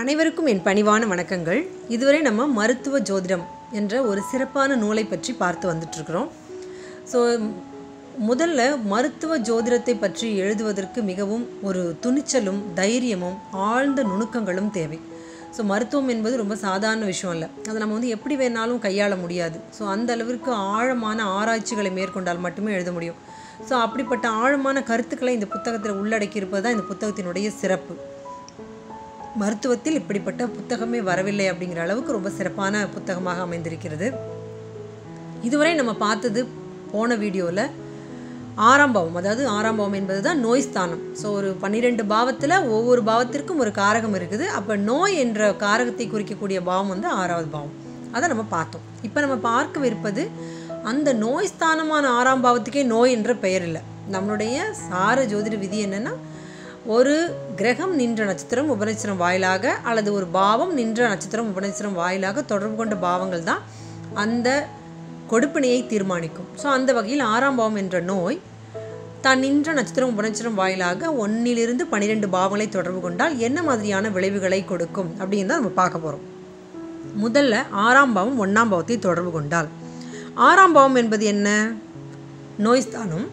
அனைவருக்கும் என் பணிவான வணக்கங்கள் இதுவரை நம்ம மருத்துவ ஜோதிடம் என்ற ஒரு சிறப்பான நூலை பற்றி பார்த்து வந்துட்டுருக்குறோம் ஸோ முதல்ல மருத்துவ ஜோதிடத்தை பற்றி எழுதுவதற்கு மிகவும் ஒரு துணிச்சலும் தைரியமும் ஆழ்ந்த நுணுக்கங்களும் தேவை ஸோ மருத்துவம் என்பது ரொம்ப சாதாரண விஷயம் இல்லை அதை நம்ம வந்து எப்படி வேணாலும் கையாள முடியாது ஸோ அந்த அளவிற்கு ஆழமான ஆராய்ச்சிகளை மேற்கொண்டால் மட்டுமே எழுத முடியும் ஸோ அப்படிப்பட்ட ஆழமான கருத்துக்களை இந்த புத்தகத்தில் உள்ளடக்கி இருப்பது தான் இந்த புத்தகத்தினுடைய சிறப்பு மருத்துவத்தில் இப்படிப்பட்ட புத்தகமே வரவில்லை அப்படிங்கிற அளவுக்கு ரொம்ப சிறப்பான புத்தகமாக அமைந்திருக்கிறது இதுவரை நம்ம பார்த்தது போன வீடியோவில் ஆறாம் பாவம் அதாவது ஆறாம் பாவம் என்பது தான் நோய் ஸ்தானம் ஸோ ஒரு பன்னிரெண்டு பாவத்தில் ஒவ்வொரு பாவத்திற்கும் ஒரு காரகம் இருக்குது அப்போ நோய் என்ற காரகத்தை குறிக்கக்கூடிய பாவம் வந்து ஆறாவது பாவம் அதை நம்ம பார்த்தோம் இப்போ நம்ம பார்க்கவிருப்பது அந்த நோய் ஸ்தானமான ஆறாம் பாவத்துக்கே நோய் என்ற பெயர் இல்லை நம்மளுடைய சார ஜோதிட விதி என்னென்னா ஒரு கிரகம் நின்ற நட்சத்திரம் உபநட்சத்திரம் வாயிலாக அல்லது ஒரு பாவம் நின்ற நட்சத்திரம் உபநட்சத்திரம் வாயிலாக தொடர்பு கொண்ட பாவங்கள் தான் அந்த கொடுப்பினையை தீர்மானிக்கும் ஸோ அந்த வகையில் ஆறாம் பாவம் என்ற நோய் தான் நின்ற நட்சத்திரம் உபநட்சத்திரம் வாயிலாக ஒன்னிலிருந்து பன்னிரெண்டு பாவங்களை தொடர்பு கொண்டால் என்ன மாதிரியான விளைவுகளை கொடுக்கும் அப்படின்னு தான் நம்ம பார்க்க போகிறோம் முதல்ல ஆறாம் பாவம் ஒன்றாம் பாவத்தை தொடர்பு கொண்டால் ஆறாம் பாவம் என்பது என்ன நோய் ஸ்தானம்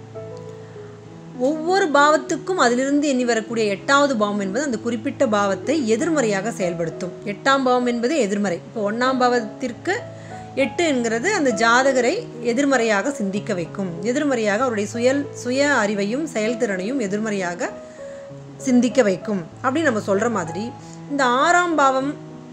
ஒவ்வொரு பாவத்துக்கும் அதிலிருந்து எண்ணி வரக்கூடிய எட்டாவது பாவம் என்பது அந்த குறிப்பிட்ட பாவத்தை எதிர்மறையாக செயல்படுத்தும் எட்டாம் பாவம் என்பது எதிர்மறை இப்போ ஒன்றாம் பாவத்திற்கு எட்டு என்கிறது அந்த ஜாதகரை எதிர்மறையாக சிந்திக்க வைக்கும் எதிர்மறையாக அவருடைய சுய சுய அறிவையும் செயல்திறனையும் எதிர்மறையாக சிந்திக்க வைக்கும் அப்படின்னு நம்ம சொல்கிற மாதிரி இந்த ஆறாம் பாவம்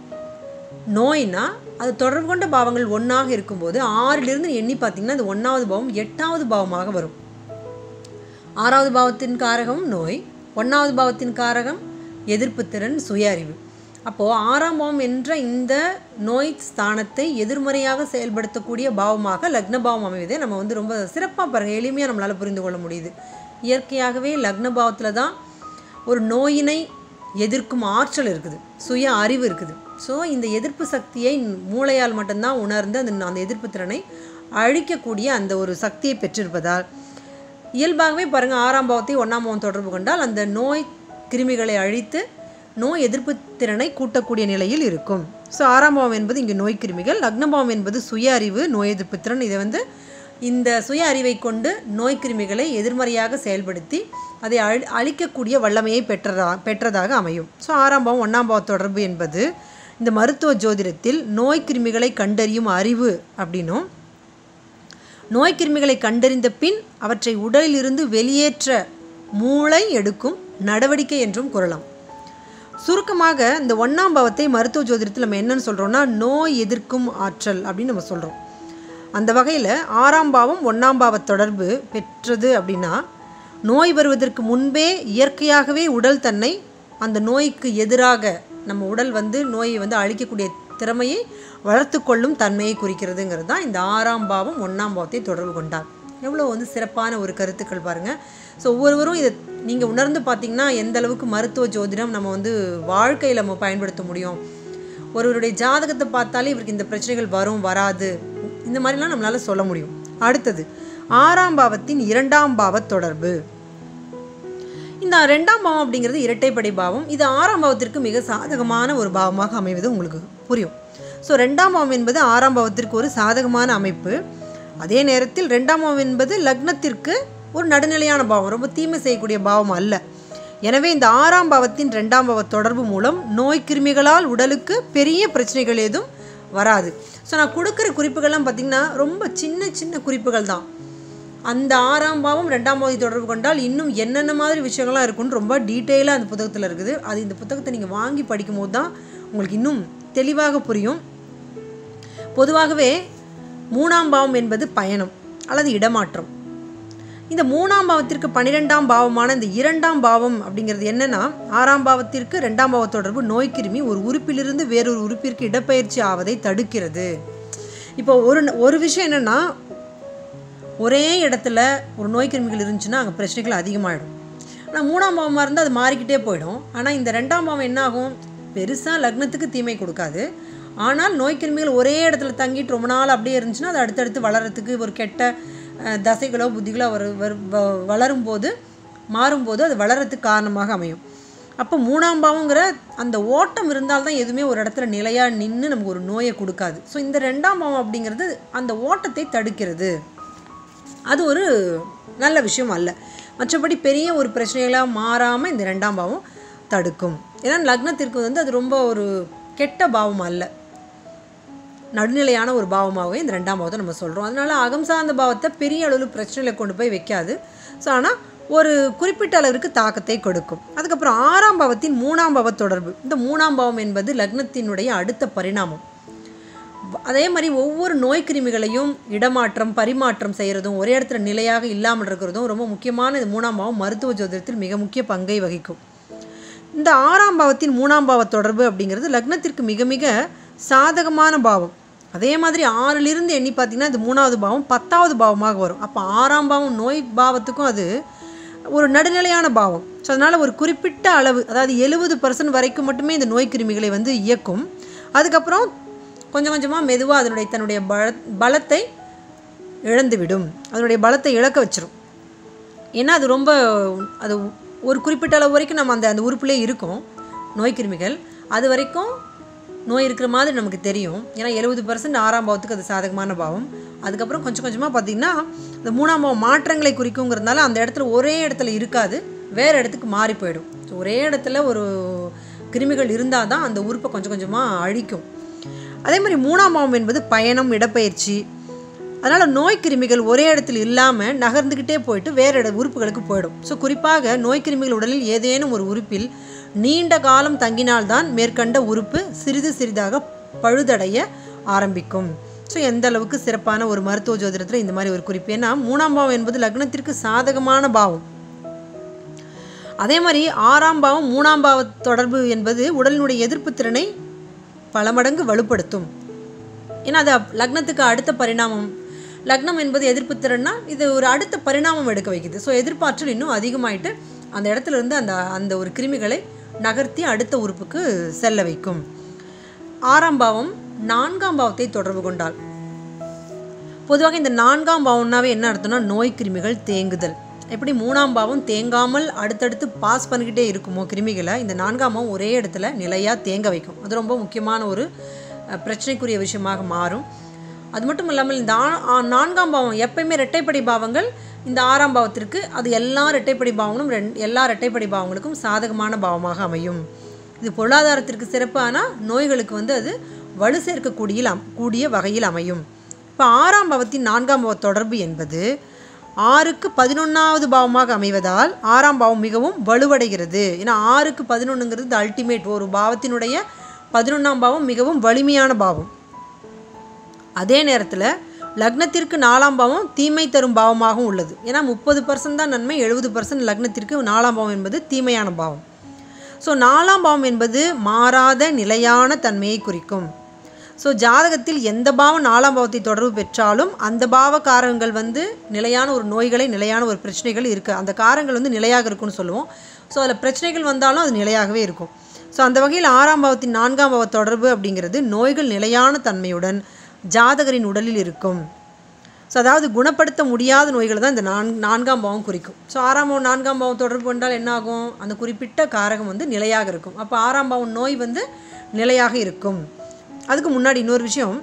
நோய்னா அது தொடர்பு கொண்ட பாவங்கள் ஒன்றாக இருக்கும்போது ஆறிலிருந்து எண்ணி பார்த்தீங்கன்னா அந்த ஒன்றாவது பாவம் எட்டாவது பாவமாக வரும் ஆறாவது பாவத்தின் காரகம் நோய் ஒன்றாவது பாவத்தின் காரகம் எதிர்ப்பு திறன் சுய அறிவு அப்போது ஆறாம் பாவம் என்ற இந்த நோய் ஸ்தானத்தை எதிர்மறையாக செயல்படுத்தக்கூடிய பாவமாக லக்ன பாவம் அமைவதை நம்ம வந்து ரொம்ப சிறப்பாக பாருங்கள் எளிமையாக நம்மளால் புரிந்து கொள்ள முடியுது இயற்கையாகவே லக்ன பாவத்தில் தான் ஒரு நோயினை எதிர்க்கும் ஆற்றல் இருக்குது சுய அறிவு இருக்குது ஸோ இந்த எதிர்ப்பு சக்தியை மூளையால் மட்டும்தான் உணர்ந்து அந்த அந்த எதிர்ப்பு திறனை அழிக்கக்கூடிய அந்த ஒரு சக்தியை பெற்றிருப்பதால் இயல்பாகவே பாருங்கள் ஆறாம் பாவத்தை ஒன்றாம் பாவம் தொடர்பு கொண்டால் அந்த நோய் கிருமிகளை அழித்து நோய் எதிர்ப்பு திறனை கூட்டக்கூடிய நிலையில் இருக்கும் ஸோ ஆறாம் பாவம் என்பது இங்கே நோய் கிருமிகள் லக்னபாவம் என்பது சுய அறிவு நோய் எதிர்ப்பு திறன் இதை வந்து இந்த சுய அறிவை கொண்டு நோய் கிருமிகளை எதிர்மறையாக செயல்படுத்தி அதை அழி அழிக்கக்கூடிய வல்லமையை பெற்றதா பெற்றதாக அமையும் ஸோ ஆறாம் பாவம் ஒன்றாம் பாவ தொடர்பு என்பது இந்த மருத்துவ ஜோதிடத்தில் நோய் கிருமிகளை கண்டறியும் அறிவு அப்படின்னும் நோய் கிருமிகளை கண்டறிந்த பின் அவற்றை உடலிலிருந்து வெளியேற்ற மூளை எடுக்கும் நடவடிக்கை என்றும் கூறலாம் சுருக்கமாக இந்த ஒன்றாம் பாவத்தை மருத்துவ ஜோதிடத்தில் நம்ம என்னன்னு சொல்கிறோம்னா நோய் எதிர்க்கும் ஆற்றல் அப்படின்னு நம்ம சொல்கிறோம் அந்த வகையில் ஆறாம் பாவம் ஒன்றாம் பாவ தொடர்பு பெற்றது அப்படின்னா நோய் வருவதற்கு முன்பே இயற்கையாகவே உடல் தன்னை அந்த நோய்க்கு எதிராக நம்ம உடல் வந்து நோயை வந்து அழிக்கக்கூடிய திறமையை வளர்த்து கொள்ளும் தன்மையை குறிக்கிறதுங்கிறது தான் இந்த ஆறாம் பாவம் ஒன்றாம் பாவத்தை தொடர்பு கொண்டார் எவ்வளோ வந்து சிறப்பான ஒரு கருத்துக்கள் பாருங்கள் ஸோ ஒவ்வொருவரும் இதை நீங்கள் உணர்ந்து பார்த்தீங்கன்னா எந்த அளவுக்கு மருத்துவ ஜோதிடம் நம்ம வந்து வாழ்க்கையில் நம்ம பயன்படுத்த முடியும் ஒருவருடைய ஜாதகத்தை பார்த்தாலே இவருக்கு இந்த பிரச்சனைகள் வரும் வராது இந்த மாதிரிலாம் நம்மளால் சொல்ல முடியும் அடுத்தது ஆறாம் பாவத்தின் இரண்டாம் பாவ தொடர்பு இந்த ரெண்டாம் பாவம் அப்படிங்கிறது இரட்டைப்படை பாவம் இது ஆறாம் பாவத்திற்கு மிக சாதகமான ஒரு பாவமாக அமைவது உங்களுக்கு புரியும் ஸோ ரெண்டாம் பாவம் என்பது ஆறாம் பாவத்திற்கு ஒரு சாதகமான அமைப்பு அதே நேரத்தில் ரெண்டாம் பாவம் என்பது லக்னத்திற்கு ஒரு நடுநிலையான பாவம் ரொம்ப தீமை செய்யக்கூடிய பாவம் அல்ல எனவே இந்த ஆறாம் பாவத்தின் ரெண்டாம் பாவ தொடர்பு மூலம் நோய் கிருமிகளால் உடலுக்கு பெரிய பிரச்சனைகள் எதுவும் வராது ஸோ நான் கொடுக்குற குறிப்புகள்லாம் பார்த்திங்கன்னா ரொம்ப சின்ன சின்ன குறிப்புகள் தான் அந்த ஆறாம் பாவம் ரெண்டாம் பாவத்தை தொடர்பு கொண்டால் இன்னும் என்னென்ன மாதிரி விஷயங்கள்லாம் இருக்குன்னு ரொம்ப டீட்டெயிலாக அந்த புத்தகத்தில் இருக்குது அது இந்த புத்தகத்தை நீங்கள் வாங்கி படிக்கும்போது தான் உங்களுக்கு இன்னும் தெளிவாக புரியும் பொதுவாகவே மூணாம் பாவம் என்பது பயணம் அல்லது இடமாற்றம் இந்த மூணாம் பாவத்திற்கு பன்னிரெண்டாம் பாவமான இந்த இரண்டாம் பாவம் அப்படிங்கிறது என்னென்னா ஆறாம் பாவத்திற்கு ரெண்டாம் பாவ தொடர்பு நோய்க்கிருமி ஒரு உறுப்பிலிருந்து வேறொரு உறுப்பிற்கு இடப்பெயர்ச்சி ஆவதை தடுக்கிறது இப்போ ஒரு ஒரு விஷயம் என்னென்னா ஒரே இடத்துல ஒரு நோய்க்கிருமிகள் இருந்துச்சுன்னா அங்கே பிரச்சனைகள் அதிகமாகிடும் ஆனால் மூணாம் பாவமாக இருந்தால் அது மாறிக்கிட்டே போயிடும் ஆனால் இந்த ரெண்டாம் பாவம் என்ன ஆகும் பெருசாக லக்னத்துக்கு தீமை கொடுக்காது ஆனால் நோய்க்கிருமிகள் ஒரே இடத்துல தங்கிட்டு ரொம்ப நாள் அப்படியே இருந்துச்சுன்னா அது அடுத்தடுத்து வளர்கிறதுக்கு ஒரு கெட்ட தசைகளோ புத்திகளோ வரு வரும் வளரும்போது மாறும்போது அது வளரத்துக்கு காரணமாக அமையும் அப்போ மூணாம் பாவங்கிற அந்த ஓட்டம் இருந்தால்தான் எதுவுமே ஒரு இடத்துல நிலையாக நின்று நமக்கு ஒரு நோயை கொடுக்காது ஸோ இந்த ரெண்டாம் பாவம் அப்படிங்கிறது அந்த ஓட்டத்தை தடுக்கிறது அது ஒரு நல்ல விஷயம் அல்ல மற்றபடி பெரிய ஒரு பிரச்சனைகளாக மாறாமல் இந்த ரெண்டாம் பாவம் தடுக்கும் ஏன்னா லக்னத்திற்கு வந்து அது ரொம்ப ஒரு கெட்ட பாவம் அல்ல நடுநிலையான ஒரு பாவமாகவே இந்த ரெண்டாம் பாவத்தை நம்ம சொல்கிறோம் அதனால அகம் சார்ந்த பாவத்தை பெரிய அளவில் பிரச்சனைகளை கொண்டு போய் வைக்காது ஸோ ஆனால் ஒரு குறிப்பிட்ட அளவிற்கு தாக்கத்தை கொடுக்கும் அதுக்கப்புறம் ஆறாம் பாவத்தின் மூணாம் பாவ தொடர்பு இந்த மூணாம் பாவம் என்பது லக்னத்தினுடைய அடுத்த பரிணாமம் அதே மாதிரி ஒவ்வொரு நோய் கிருமிகளையும் இடமாற்றம் பரிமாற்றம் செய்கிறதும் ஒரே இடத்துல நிலையாக இல்லாமல் இருக்கிறதும் ரொம்ப முக்கியமான இந்த மூணாம் பாவம் மருத்துவ ஜோதிடத்தில் மிக முக்கிய பங்கை வகிக்கும் இந்த ஆறாம் பாவத்தின் மூணாம் பாவ தொடர்பு அப்படிங்கிறது லக்னத்திற்கு மிக மிக சாதகமான பாவம் அதே மாதிரி ஆறிலிருந்து எண்ணி பார்த்தீங்கன்னா இது மூணாவது பாவம் பத்தாவது பாவமாக வரும் அப்போ ஆறாம் பாவம் நோய் பாவத்துக்கும் அது ஒரு நடுநிலையான பாவம் ஸோ அதனால் ஒரு குறிப்பிட்ட அளவு அதாவது எழுபது பர்சன்ட் வரைக்கும் மட்டுமே இந்த நோய் கிருமிகளை வந்து இயக்கும் அதுக்கப்புறம் கொஞ்சம் கொஞ்சமாக மெதுவாக அதனுடைய தன்னுடைய பல பலத்தை இழந்துவிடும் அதனுடைய பலத்தை இழக்க வச்சிரும் ஏன்னா அது ரொம்ப அது ஒரு குறிப்பிட்ட அளவு வரைக்கும் நம்ம அந்த அந்த உறுப்புலேயே இருக்கும் நோய் கிருமிகள் அது வரைக்கும் நோய் இருக்கிற மாதிரி நமக்கு தெரியும் ஏன்னா எழுபது பர்சன்ட் ஆறாம் பாவத்துக்கு அது சாதகமான பாவம் அதுக்கப்புறம் கொஞ்சம் கொஞ்சமாக பார்த்திங்கன்னா இந்த மூணாம் பாவம் மாற்றங்களை குறிக்குங்கிறதுனால அந்த இடத்துல ஒரே இடத்துல இருக்காது வேறு இடத்துக்கு மாறி போயிடும் ஸோ ஒரே இடத்துல ஒரு கிருமிகள் இருந்தால் தான் அந்த உறுப்பை கொஞ்சம் கொஞ்சமாக அழிக்கும் அதே மாதிரி மூணாம் பாவம் என்பது பயணம் இடப்பெயர்ச்சி அதனால் நோய் கிருமிகள் ஒரே இடத்துல இல்லாமல் நகர்ந்துக்கிட்டே போயிட்டு வேறு இட உறுப்புகளுக்கு போயிடும் ஸோ குறிப்பாக நோய் கிருமிகள் உடலில் ஏதேனும் ஒரு உறுப்பில் நீண்ட காலம் தங்கினால்தான் மேற்கண்ட உறுப்பு சிறிது சிறிதாக பழுதடைய ஆரம்பிக்கும் ஸோ எந்த அளவுக்கு சிறப்பான ஒரு மருத்துவ ஜோதிடத்தில் இந்த மாதிரி ஒரு குறிப்பு ஏன்னா மூணாம் பாவம் என்பது லக்னத்திற்கு சாதகமான பாவம் அதே மாதிரி ஆறாம் பாவம் மூணாம் பாவ தொடர்பு என்பது உடலினுடைய எதிர்ப்பு திறனை பல மடங்கு வலுப்படுத்தும் ஏன்னா அது லக்னத்துக்கு அடுத்த பரிணாமம் லக்னம் என்பது எதிர்ப்பு திறன்னா இது ஒரு அடுத்த பரிணாமம் எடுக்க வைக்குது ஸோ எதிர்ப்பாற்றல் இன்னும் அதிகமாயிட்டு அந்த இடத்துல இருந்து அந்த அந்த ஒரு கிருமிகளை நகர்த்தி அடுத்த உறுப்புக்கு செல்ல வைக்கும் ஆறாம் பாவம் நான்காம் பாவத்தை தொடர்பு கொண்டால் பொதுவாக இந்த நான்காம் பாவம்னாவே என்ன அர்த்தம்னா நோய் கிருமிகள் தேங்குதல் எப்படி மூணாம் பாவம் தேங்காமல் அடுத்தடுத்து பாஸ் பண்ணிக்கிட்டே இருக்குமோ கிருமிகளை இந்த நான்காம் பாவம் ஒரே இடத்துல நிலையாக தேங்க வைக்கும் அது ரொம்ப முக்கியமான ஒரு அஹ், பிரச்சனைக்குரிய விஷயமாக மாறும் அது மட்டும் இல்லாமல் இந்த ஆ- ஆ- நான்காம் பாவம் எப்பயுமே இரட்டைப்படை பாவங்கள் இந்த ஆறாம் பாவத்திற்கு அது எல்லா இரட்டைப்படை பாவங்களும் ரெண் எல்லா இரட்டைப்படை பாவங்களுக்கும் சாதகமான பாவமாக அமையும் இது பொருளாதாரத்திற்கு சிறப்பு ஆனால் நோய்களுக்கு வந்து அது வலு சேர்க்கக்கூடிய அம்- கூடிய வகையில் அமையும் இப்போ ஆறாம் பாவத்தின் நான்காம் பாவ தொடர்பு என்பது ஆறுக்கு பதினொன்றாவது பாவமாக அமைவதால் ஆறாம் பாவம் மிகவும் வலுவடைகிறது ஏன்னா ஆறுக்கு பதினொன்றுங்கிறது அல்டிமேட் ஒரு பாவத்தினுடைய பதினொன்றாம் பாவம் மிகவும் வலிமையான பாவம் அதே நேரத்தில் லக்னத்திற்கு நாலாம் பாவம் தீமை தரும் பாவமாகவும் உள்ளது ஏன்னா முப்பது பர்சன்ட் தான் நன்மை எழுபது பர்சன்ட் லக்னத்திற்கு நாலாம் பாவம் என்பது தீமையான பாவம் ஸோ நாலாம் பாவம் என்பது மாறாத நிலையான தன்மையை குறிக்கும் ஸோ ஜாதகத்தில் எந்த பாவம் நாலாம் பாவத்தை தொடர்பு பெற்றாலும் அந்த பாவ காரகங்கள் வந்து நிலையான ஒரு நோய்களை நிலையான ஒரு பிரச்சனைகள் இருக்குது அந்த காரங்கள் வந்து நிலையாக இருக்கும்னு சொல்லுவோம் ஸோ அதில் பிரச்சனைகள் வந்தாலும் அது நிலையாகவே இருக்கும் ஸோ அந்த வகையில் ஆறாம் பாவத்தின் நான்காம் பாவ தொடர்பு அப்படிங்கிறது நோய்கள் நிலையான தன்மையுடன் ஜாதகரின் உடலில் இருக்கும் ஸோ அதாவது குணப்படுத்த முடியாத நோய்களை தான் இந்த நான் நான்காம் பாவம் குறிக்கும் ஸோ ஆறாம் பாவம் நான்காம் பாவம் தொடர்பு கொண்டால் என்ன ஆகும் அந்த குறிப்பிட்ட காரகம் வந்து நிலையாக இருக்கும் அப்போ ஆறாம் பாவம் நோய் வந்து நிலையாக இருக்கும் அதுக்கு முன்னாடி இன்னொரு விஷயம்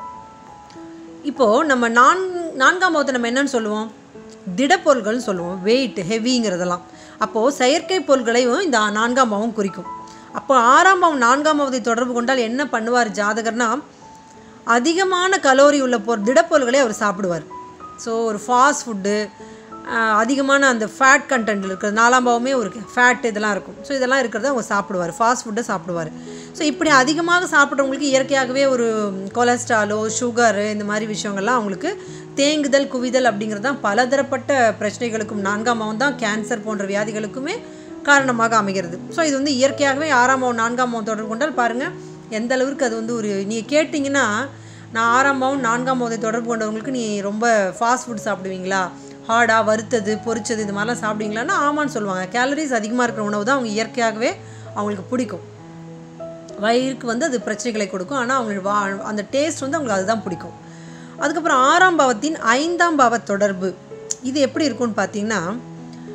இப்போது நம்ம நான் நான்காம் பாவத்தை நம்ம என்னன்னு சொல்லுவோம் திடப்பொருள்கள்னு சொல்லுவோம் வெயிட் ஹெவிங்கிறதெல்லாம் அப்போது செயற்கை பொருள்களையும் இந்த நான்காம் பாவம் குறிக்கும் அப்போ ஆறாம் பாவம் நான்காம் பாவத்தை தொடர்பு கொண்டால் என்ன பண்ணுவார் ஜாதகர்னா அதிகமான கலோரி உள்ள பொருள் திடப்பொருள்களை அவர் சாப்பிடுவார் ஸோ ஒரு ஃபாஸ்ட் ஃபுட்டு அதிகமான அந்த ஃபேட் கண்டென்ட் இருக்கிறது நாலாம் பாவமே ஒரு ஃபேட் இதெல்லாம் இருக்கும் ஸோ இதெல்லாம் இருக்கிறத அவங்க சாப்பிடுவார் ஃபாஸ்ட் ஃபுட்டை சாப்பிடுவார் ஸோ இப்படி அதிகமாக சாப்பிட்றவங்களுக்கு இயற்கையாகவே ஒரு கொலஸ்ட்ராலோ சுகரு இந்த மாதிரி விஷயங்கள்லாம் அவங்களுக்கு தேங்குதல் குவிதல் அப்படிங்கிறது தான் பலதரப்பட்ட பிரச்சனைகளுக்கும் நான்காம் பாவம் தான் கேன்சர் போன்ற வியாதிகளுக்குமே காரணமாக அமைகிறது ஸோ இது வந்து இயற்கையாகவே ஆறாம் பாவம் நான்காம் பாவம் தொடர்பு கொண்டால் பாருங்கள் எந்த அளவுக்கு அது வந்து ஒரு நீங்கள் கேட்டிங்கன்னா நான் ஆறாம் பாவம் நான்காம் பாவத்தை தொடர்பு கொண்டவங்களுக்கு நீ ரொம்ப ஃபாஸ்ட் ஃபுட் சாப்பிடுவீங்களா ஹார்டாக வறுத்தது பொரிச்சது இது மாதிரிலாம் சாப்பிடுவீங்களான்னா ஆமான்னு சொல்லுவாங்க கேலரிஸ் அதிகமாக இருக்கிற உணவு தான் அவங்க இயற்கையாகவே அவங்களுக்கு பிடிக்கும் வயிறுக்கு வந்து அது பிரச்சனைகளை கொடுக்கும் ஆனால் அவங்களுக்கு வா அந்த டேஸ்ட் வந்து அவங்களுக்கு அதுதான் பிடிக்கும் அதுக்கப்புறம் ஆறாம் பாவத்தின் ஐந்தாம் பாவ தொடர்பு இது எப்படி இருக்கும்னு பார்த்தீங்கன்னா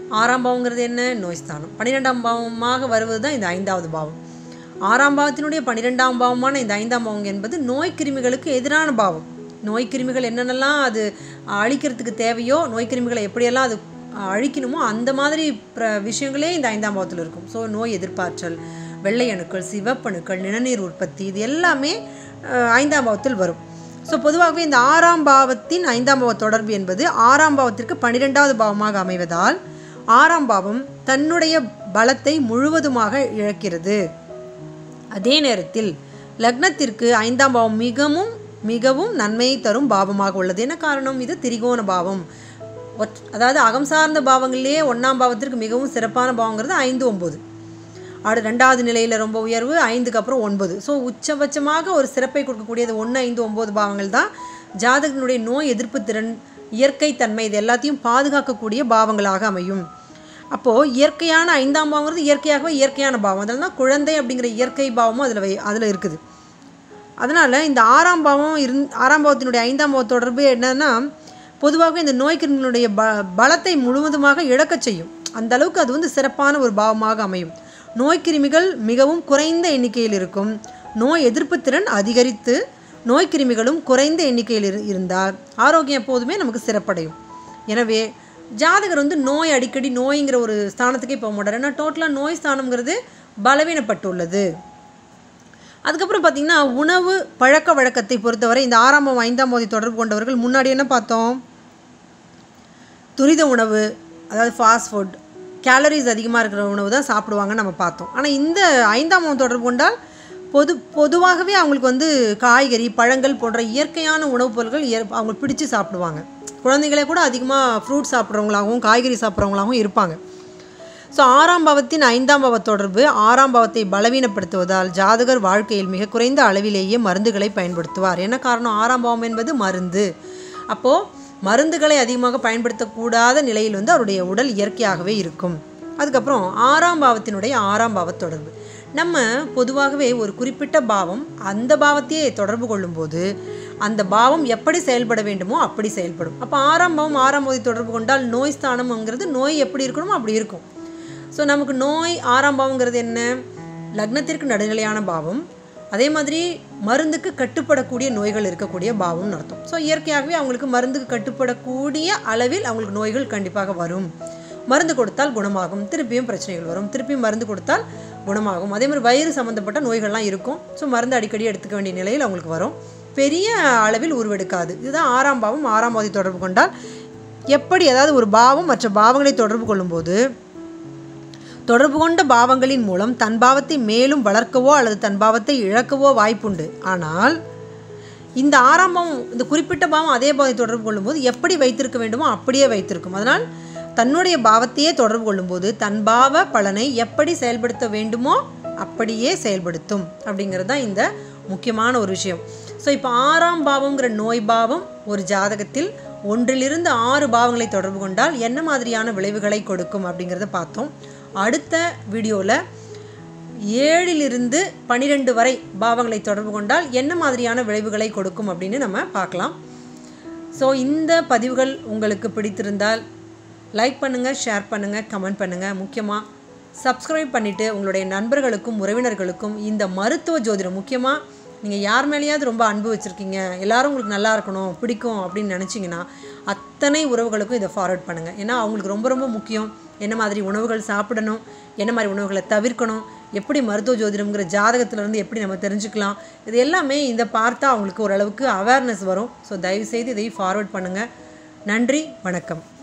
ஆறாம் பாவங்கிறது என்ன நோய் ஸ்தானம் பன்னிரெண்டாம் பாவமாக வருவது தான் இந்த ஐந்தாவது பாவம் ஆறாம் பாவத்தினுடைய பன்னிரெண்டாம் பாவமான இந்த ஐந்தாம் பாவம் என்பது நோய் கிருமிகளுக்கு எதிரான பாவம் நோய் கிருமிகள் என்னென்னலாம் அது அழிக்கிறதுக்கு தேவையோ நோய் கிருமிகளை எப்படியெல்லாம் அது அழிக்கணுமோ அந்த மாதிரி பிர விஷயங்களே இந்த ஐந்தாம் பாவத்தில் இருக்கும் ஸோ நோய் எதிர்ப்பாற்றல் வெள்ளை அணுக்கள் சிவப்பணுக்கள் நிணநீர் உற்பத்தி இது எல்லாமே அஹ், ஐந்தாம் பாவத்தில் வரும் ஸோ பொதுவாகவே இந்த ஆறாம் பாவத்தின் ஐந்தாம் பாவ தொடர்பு என்பது ஆறாம் பாவத்திற்கு பன்னிரெண்டாவது பாவமாக அமைவதால் ஆறாம் பாவம் தன்னுடைய பலத்தை முழுவதுமாக இழக்கிறது அதே நேரத்தில் லக்னத்திற்கு ஐந்தாம் பாவம் மிகவும் மிகவும் நன்மையை தரும் பாவமாக உள்ளது என்ன காரணம் இது திரிகோண பாவம் ஒற்- அதாவது அகம் சார்ந்த பாவங்களிலேயே ஒன்றாம் பாவத்திற்கு மிகவும் சிறப்பான பாவங்கிறது ஐந்து ஒம்பது ஆடு ரெண்டாவது நிலையில் ரொம்ப உயர்வு ஐந்துக்கு அப்புறம் ஒன்பது ஸோ உச்சபட்சமாக ஒரு சிறப்பை கொடுக்கக்கூடியது ஒன்று ஐந்து ஒம்பது பாவங்கள் தான் ஜாதகத்தினுடைய நோய் எதிர்ப்பு திறன் இயற்கை தன்மை இது எல்லாத்தையும் பாதுகாக்கக்கூடிய பாவங்களாக அமையும் அப்போது இயற்கையான ஐந்தாம் பாவங்கிறது இயற்கையாகவே இயற்கையான பாவம் அதில் தான் குழந்தை அப்படிங்கிற இயற்கை பாவமும் அதில் வை அதில் இருக்குது அதனால் இந்த ஆறாம் பாவம் இருந் ஆறாம் பாவத்தினுடைய ஐந்தாம் பாவ தொடர்பு என்னன்னா பொதுவாக இந்த நோய் கிருமிகளுடைய ப பலத்தை முழுவதுமாக இழக்கச் செய்யும் அந்த அளவுக்கு அது வந்து சிறப்பான ஒரு பாவமாக அமையும் நோய் கிருமிகள் மிகவும் குறைந்த எண்ணிக்கையில் இருக்கும் நோய் எதிர்ப்பு திறன் அதிகரித்து நோய் கிருமிகளும் குறைந்த எண்ணிக்கையில் இரு இருந்தால் ஆரோக்கியம் எப்போதுமே நமக்கு சிறப்படையும் எனவே ஜாதகர் வந்து நோய் அடிக்கடி நோய்ங்கிற ஒரு ஸ்தானத்துக்கே போக மாட்டார் ஏன்னா டோட்டலாக நோய் ஸ்தானம்ங்கிறது பலவீனப்பட்டுள்ளது அதுக்கப்புறம் பார்த்திங்கன்னா உணவு பழக்க வழக்கத்தை பொறுத்தவரை இந்த ஆறாம் பாவம், ஐந்தாம் பாவத்தை தொடர்பு கொண்டவர்கள் முன்னாடி என்ன பார்த்தோம் துரித உணவு அதாவது ஃபாஸ்ட் ஃபுட் கேலரிஸ் அதிகமாக இருக்கிற உணவு தான் சாப்பிடுவாங்கன்னு நம்ம பார்த்தோம் ஆனால் இந்த ஐந்தாம் பாவம் தொடர்பு கொண்டால் பொது பொதுவாகவே அவங்களுக்கு வந்து காய்கறி பழங்கள் போன்ற இயற்கையான உணவுப் பொருட்கள் இயற் அவங்க பிடிச்சு சாப்பிடுவாங்க குழந்தைகளே கூட அதிகமாக ஃப்ரூட் சாப்பிட்றவங்களாகவும் காய்கறி சாப்பிட்றவங்களாகவும் இருப்பாங்க ஸோ ஆறாம் பாவத்தின் ஐந்தாம் பாவ தொடர்பு ஆறாம் பாவத்தை பலவீனப்படுத்துவதால் ஜாதகர் வாழ்க்கையில் மிக குறைந்த அளவிலேயே மருந்துகளை பயன்படுத்துவார் என்ன காரணம் ஆறாம் பாவம் என்பது மருந்து அப்போது மருந்துகளை அதிகமாக பயன்படுத்தக்கூடாத நிலையில் வந்து அவருடைய உடல் இயற்கையாகவே இருக்கும் அதுக்கப்புறம் ஆறாம் பாவத்தினுடைய ஆறாம் பாவ தொடர்பு நம்ம பொதுவாகவே ஒரு குறிப்பிட்ட பாவம் அந்த பாவத்தையே தொடர்பு கொள்ளும்போது அந்த பாவம் எப்படி செயல்பட வேண்டுமோ அப்படி செயல்படும் அப்போ ஆறாம் பாவம் ஆறாம் பாவத்தை தொடர்பு கொண்டால் நோய் ஸ்தானம்ங்கிறது நோய் எப்படி இருக்கணுமோ அப்படி இருக்கும் ஸோ நமக்கு நோய் ஆறாம் பாவங்கிறது என்ன லக்னத்திற்கு நடுநிலையான பாவம் அதே மாதிரி மருந்துக்கு கட்டுப்படக்கூடிய நோய்கள் இருக்கக்கூடிய பாவம்னு அர்த்தம் ஸோ இயற்கையாகவே அவங்களுக்கு மருந்துக்கு கட்டுப்படக்கூடிய அளவில் அவங்களுக்கு நோய்கள் கண்டிப்பாக வரும் மருந்து கொடுத்தால் குணமாகும் திருப்பியும் பிரச்சனைகள் வரும் திருப்பியும் மருந்து கொடுத்தால் குணமாகும் அதே மாதிரி வயிறு சம்மந்தப்பட்ட நோய்கள்லாம் இருக்கும் ஸோ மருந்து அடிக்கடி எடுத்துக்க வேண்டிய நிலையில் அவங்களுக்கு வரும் பெரிய அளவில் உருவெடுக்காது இதுதான் ஆறாம் பாவம் ஆறாம் பாவத்தை தொடர்பு கொண்டால் எப்படி அதாவது ஒரு பாவம் மற்ற பாவங்களை தொடர்பு கொள்ளும்போது தொடர்பு கொண்ட பாவங்களின் மூலம் தன் பாவத்தை மேலும் வளர்க்கவோ அல்லது தன் பாவத்தை இழக்கவோ வாய்ப்புண்டு ஆனால் இந்த ஆறாம் பாவம் இந்த குறிப்பிட்ட பாவம் அதே பாவத்தை தொடர்பு கொள்ளும்போது எப்படி வைத்திருக்க வேண்டுமோ அப்படியே வைத்திருக்கும் அதனால் தன்னுடைய பாவத்தையே தொடர்பு கொள்ளும்போது தன் பாவ பலனை எப்படி செயல்படுத்த வேண்டுமோ அப்படியே செயல்படுத்தும் அப்படிங்கிறது தான் இந்த முக்கியமான ஒரு விஷயம் ஸோ இப்போ ஆறாம் பாவங்கிற நோய் பாவம் ஒரு ஜாதகத்தில் ஒன்றிலிருந்து ஆறு பாவங்களை தொடர்பு கொண்டால் என்ன மாதிரியான விளைவுகளை கொடுக்கும் அப்படிங்கிறத பார்த்தோம் அடுத்த வீடியோவில் ஏழிலிருந்து பன்னிரெண்டு வரை பாவங்களை தொடர்பு கொண்டால் என்ன மாதிரியான விளைவுகளை கொடுக்கும் அப்படின்னு நம்ம பார்க்கலாம் ஸோ இந்த பதிவுகள் உங்களுக்கு பிடித்திருந்தால் லைக் பண்ணுங்கள் ஷேர் பண்ணுங்கள் கமெண்ட் பண்ணுங்கள் முக்கியமாக சப்ஸ்கிரைப் பண்ணிவிட்டு உங்களுடைய நண்பர்களுக்கும் உறவினர்களுக்கும் இந்த மருத்துவ ஜோதிடம் முக்கியமாக நீங்கள் யார் மேலேயாவது ரொம்ப அன்பு வச்சுருக்கீங்க எல்லாரும் உங்களுக்கு நல்லா இருக்கணும் பிடிக்கும் அப்படின்னு நினச்சிங்கன்னா அத்தனை உறவுகளுக்கும் இதை ஃபார்வர்ட் பண்ணுங்கள் ஏன்னா அவங்களுக்கு ரொம்ப ரொம்ப முக்கியம் என்ன மாதிரி உணவுகள் சாப்பிடணும் என்ன மாதிரி உணவுகளை தவிர்க்கணும் எப்படி மருத்துவ ஜோதிடம்ங்கிற ஜாதகத்திலேருந்து எப்படி நம்ம தெரிஞ்சுக்கலாம் இது எல்லாமே இந்த பார்த்தா அவங்களுக்கு ஓரளவுக்கு அவேர்னஸ் வரும் ஸோ தயவுசெய்து இதை ஃபார்வர்ட் பண்ணுங்கள் நன்றி வணக்கம்